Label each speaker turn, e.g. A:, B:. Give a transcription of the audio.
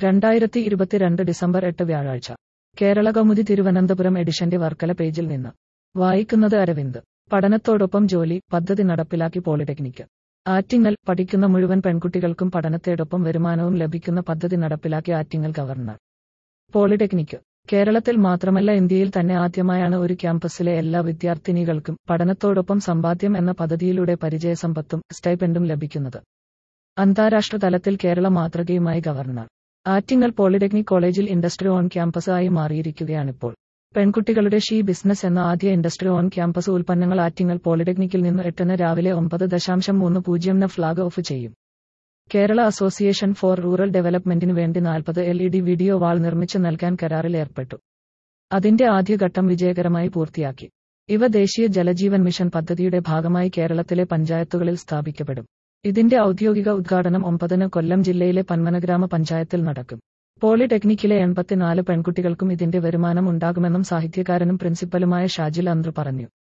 A: രണ്ടായിരത്തി ഇരുപത്തിരണ്ട് ഡിസംബർ എട്ട് വ്യാഴാഴ്ച കേരള കൗമുദി തിരുവനന്തപുരം എഡിഷന്റെ വർക്കല പേജിൽ നിന്ന് വായിക്കുന്നത് അരവിന്ദ് പഠനത്തോടൊപ്പം ജോലി പദ്ധതി നടപ്പിലാക്കി പോളിടെക്നിക്ക് ആറ്റിങ്ങൽ പഠിക്കുന്ന മുഴുവൻ പെൺകുട്ടികൾക്കും പഠനത്തോടൊപ്പം വരുമാനവും ലഭിക്കുന്ന പദ്ധതി നടപ്പിലാക്കി ആറ്റിങ്ങൽ ഗവർണർ പോളിടെക്നിക്ക് കേരളത്തിൽ മാത്രമല്ല ഇന്ത്യയിൽ തന്നെ ആദ്യമായാണ് ഒരു ക്യാമ്പസിലെ എല്ലാ വിദ്യാർത്ഥിനികൾക്കും പഠനത്തോടൊപ്പം സമ്പാദ്യം എന്ന പദ്ധതിയിലൂടെ പരിചയസമ്പത്തും സ്റ്റൈപ്പൻഡും ലഭിക്കുന്നത് അന്താരാഷ്ട്ര തലത്തിൽ കേരള മാതൃകയുമായി ഗവർണർ ആറ്റിങ്ങൽ പോളിടെക്നിക് കോളേജിൽ ഇൻഡസ്ട്രി ഓൺ ക്യാമ്പസ് ആയി മാറിയിരിക്കുകയാണിപ്പോൾ പെൺകുട്ടികളുടെ ഷീ ബിസിനസ് എന്ന ആദ്യ ഇൻഡസ്ട്രി ഓൺ ക്യാമ്പസ് ഉൽപ്പന്നങ്ങൾ ആറ്റിങ്ങൽ പോളിടെക്നിക്കിൽ നിന്ന് എട്ടിന് രാവിലെ ഒമ്പത് ദശാംശം മൂന്ന് പൂജ്യംന് ഫ്ളാഗ് ഓഫ് ചെയ്യും കേരള അസോസിയേഷൻ ഫോർ റൂറൽ ഡെവലപ്മെന്റിന് വേണ്ടി നാൽപ്പത് L E D video wall നിർമ്മിച്ച് നൽകാൻ കരാറിൽ ഏർപ്പെട്ടു അതിന്റെ ആദ്യഘട്ടം വിജയകരമായി പൂർത്തിയാക്കി ഇവ ദേശീയ ജലജീവൻ മിഷൻ പദ്ധതിയുടെ ഭാഗമായി കേരളത്തിലെ പഞ്ചായത്തുകളിൽ സ്ഥാപിക്കപ്പെടും ഇതിന്റെ ഔദ്യോഗിക ഉദ്ഘാടനം ഒമ്പതിന് കൊല്ലം ജില്ലയിലെ പന്മനഗ്രാമ പഞ്ചായത്തിൽ നടക്കും പോളിടെക്നിക്കിലെ എൺപത്തിനാല് പെൺകുട്ടികൾക്കും ഇതിന്റെ വരുമാനം ഉണ്ടാകുമെന്നും സാഹിത്യകാരനും പ്രിൻസിപ്പലുമായ ഷാജിൽ അന്ത്രു പറഞ്ഞു